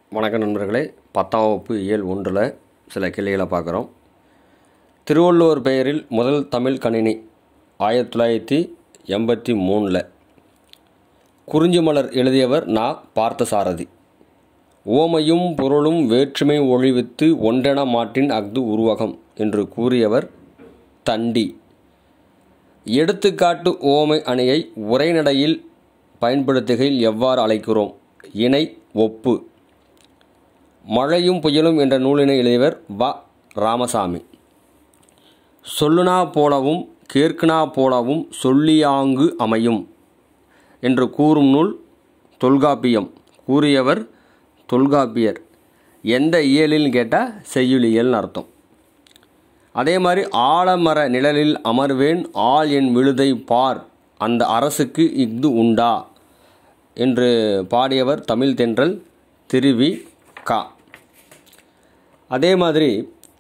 வணக்கம் நண்பர்களே பத்தாம் வகுப்பு இயல் ஒன்றில் சில கேள்விகளை பார்க்குறோம் திருவள்ளுவர் பெயரில் முதல் தமிழ் கணினி ஆயிரத்தி தொள்ளாயிரத்தி எண்பத்தி மூணில் குறிஞ்சி மலர் எழுதியவர் நா பார்த்தசாரதி ஓமையும் பொருளும் வேற்றுமை ஒழிவித்து ஒன்றென மாட்டின் அஃது உருவகம் என்று கூறியவர் தண்டி எடுத்துக்காட்டு ஓமை அணியை உரைநடையில் பயன்படுத்துகையில் எவ்வாறு அழைக்கிறோம் இணை ஒப்பு மழையும் புயலும் என்ற நூலினை எழுதியவர் வ ராமசாமி சொல்லுனா போலவும் கேட்குனா போலவும் சொல்லியாங்கு அமையும் என்று கூறும் நூல் தொல்காப்பியம் கூறியவர் தொல்காப்பியர் எந்த இயலில் கேட்டால் செய்யுளியல்னு அர்த்தம் அதே மாதிரி ஆலமர நிழலில் அமர்வேன் ஆள் என் விழுதை பார் அந்த அரசுக்கு இஃது உண்டா என்று பாடியவர் தமிழ் தென்றல் திருவி கா அதே மாதிரி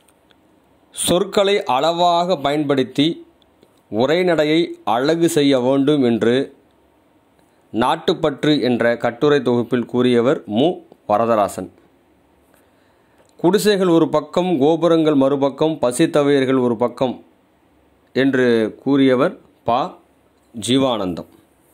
சொற்களை அளவாக பயன்படுத்தி உரைநடையை அழகு செய்ய வேண்டும் என்று நாட்டுப்பற்று என்ற கட்டுரை தொகுப்பில் கூறியவர் மு வரதராசன் குடிசைகள் ஒரு பக்கம் கோபுரங்கள் மறுபக்கம் பசித்தவையர்கள் ஒரு பக்கம் என்று கூறியவர் பா ஜீவானந்தம்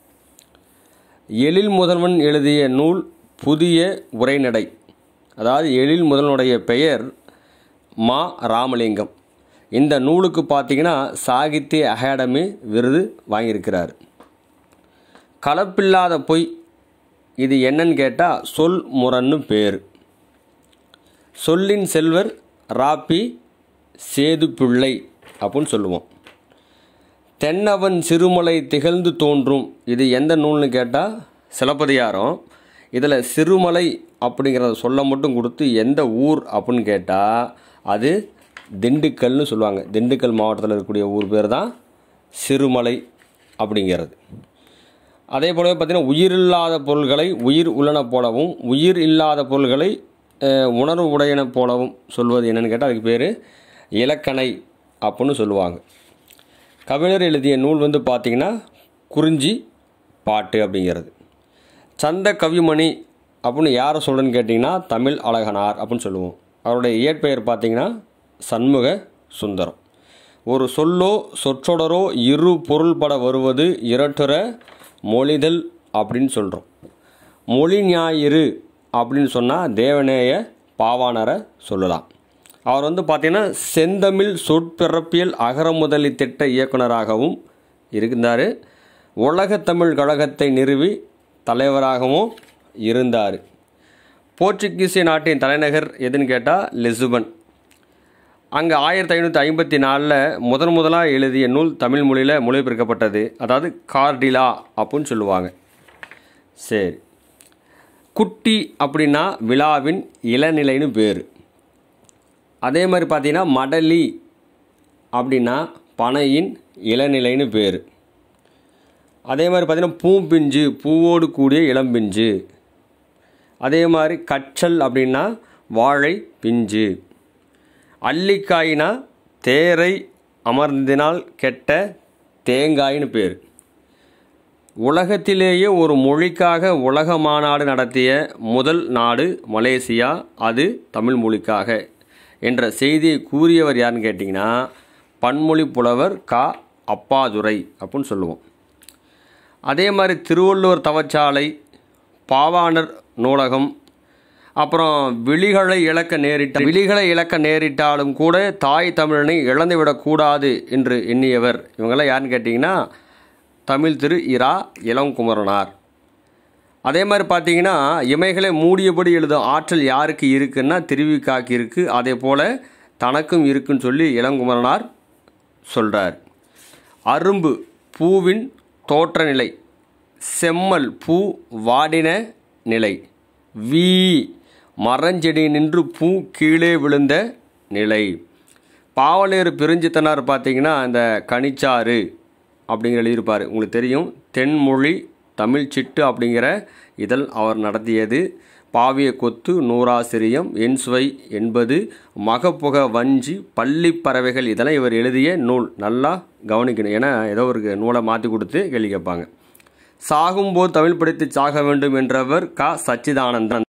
எழில் முதல்வன் எழுதிய நூல் புதிய உரைநடை அதாவது எழில் முதல்வனுடைய பெயர் மா ராமலிங்கம் இந்த நூலுக்கு பார்த்தீங்கன்னா சாகித்ய அகாடமி விருது வாங்கியிருக்கிறார் கலப்பில்லாத பொய் இது என்னன்னு கேட்டால் சொல் முரன்னு பேர் சொல்லின் செல்வர் ராப்பி சேது பிள்ளை அப்படின்னு சொல்லுவோம் தென்னவன் சிறுமலை திகழ்ந்து தோன்றும் இது எந்த நூல்னு கேட்டால் சிலப்பதிகாரம் இதில் சிறுமலை அப்படிங்கிறத சொல்ல மட்டும் கொடுத்து எந்த ஊர் அப்படின்னு கேட்டால் அது திண்டுக்கல்னு சொல்லுவாங்க திண்டுக்கல் மாவட்டத்தில் இருக்கக்கூடிய ஊர் பேர் தான் சிறுமலை அப்படிங்கிறது அதே போலவே பார்த்திங்கன்னா உயிரில்லாத பொருள்களை உயிர் உள்ளன போலவும் உயிர் இல்லாத பொருள்களை உணர்வு உடையன போலவும் சொல்வது என்னென்னு கேட்டால் அதுக்கு பேர் இலக்கணை அப்படின்னு சொல்லுவாங்க கவிஞர் எழுதிய நூல் வந்து பார்த்திங்கன்னா குறிஞ்சி பாட்டு அப்படிங்கிறது சந்த கவிமணி அப்படின்னு யாரை சொல்கிறேன்னு கேட்டிங்கன்னா தமிழ் அழகனார் அப்படின்னு சொல்லுவோம் அவருடைய இயற்பெயர் பார்த்திங்கன்னா சண்முக சுந்தரம் ஒரு சொல்லோ சொற்றொடரோ இரு பொருள்பட வருவது இரட்டுற மொழிதல் அப்படின்னு சொல்கிறோம் மொழி ஞாயிறு அப்படின்னு சொன்னால் தேவநேய பாவாணரை சொல்லலாம் அவர் வந்து பார்த்திங்கன்னா செந்தமிழ் சொற்பிறப்பியல் அகரமுதலி திட்ட இயக்குனராகவும் இருந்தார் உலகத்தமிழ் கழகத்தை நிறுவி தலைவராகவும் இருந்தார் போர்ச்சுகீசிய நாட்டின் தலைநகர் எதுன்னு கேட்டால் லிசுபன் அங்கே ஆயிரத்தி ஐநூற்றி ஐம்பத்தி நாலில் முதன் முதலாக எழுதிய நூல் தமிழ் மொழியில் மொழிபெயர்க்கப்பட்டது அதாவது கார்டிலா அப்படின்னு சொல்லுவாங்க சரி குட்டி அப்படின்னா விழாவின் இளநிலைன்னு பேர் அதே மாதிரி பார்த்தீங்கன்னா மடலி அப்படின்னா பனையின் இளநிலைன்னு பேர் அதே மாதிரி பார்த்திங்கன்னா பூம்பிஞ்சு பூவோடு கூடிய இளம்பிஞ்சு அதே மாதிரி கச்சல் அப்படின்னா வாழை பிஞ்சு அல்லிக்காயினா தேரை அமர்ந்தினால் கெட்ட தேங்காயின்னு பேர் உலகத்திலேயே ஒரு மொழிக்காக உலக மாநாடு நடத்திய முதல் நாடு மலேசியா அது தமிழ் மொழிக்காக என்ற செய்தியை கூறியவர் யாருன்னு கேட்டிங்கன்னா பன்மொழி புலவர் கா அப்பாதுரை அப்படின்னு சொல்லுவோம் அதே மாதிரி திருவள்ளுவர் தவச்சாலை பாவாணர் நூலகம் அப்புறம் விழிகளை இழக்க நேரிட்ட விழிகளை இழக்க நேரிட்டாலும் கூட தாய் தமிழனை இழந்துவிடக்கூடாது என்று எண்ணியவர் இவங்கெல்லாம் யாருன்னு கேட்டிங்கன்னா தமிழ் திரு இரா இளங்குமரனார் அதே மாதிரி பார்த்தீங்கன்னா இமைகளை மூடியபடி எழுதும் ஆற்றல் யாருக்கு இருக்குன்னா திருவிக்காக்கு இருக்குது அதே போல் தனக்கும் இருக்குன்னு சொல்லி இளங்குமரனார் சொல்கிறார் அரும்பு பூவின் தோற்ற நிலை செம்மல் பூ வாடின நிலை வீ மரஞ்செடி நின்று பூ கீழே விழுந்த நிலை பாவலேறு பிரிஞ்சித்தனார் பார்த்தீங்கன்னா அந்த கனிச்சாறு அப்படிங்கிற எழுதியிருப்பார் உங்களுக்கு தெரியும் தென்மொழி தமிழ் சிட்டு அப்படிங்கிற இதழ் அவர் நடத்தியது பாவிய கொத்து நூறாசிரியம் என் சுவை என்பது மகப்புக வஞ்சி பள்ளி பறவைகள் இதெல்லாம் இவர் எழுதிய நூல் நல்லா கவனிக்கணும் ஏன்னா ஏதோ ஒரு நூலை மாற்றி கொடுத்து கேள்வி கேட்பாங்க சாகும்போது தமிழ் படித்து சாக வேண்டும் என்றவர் க சச்சிதானந்தன்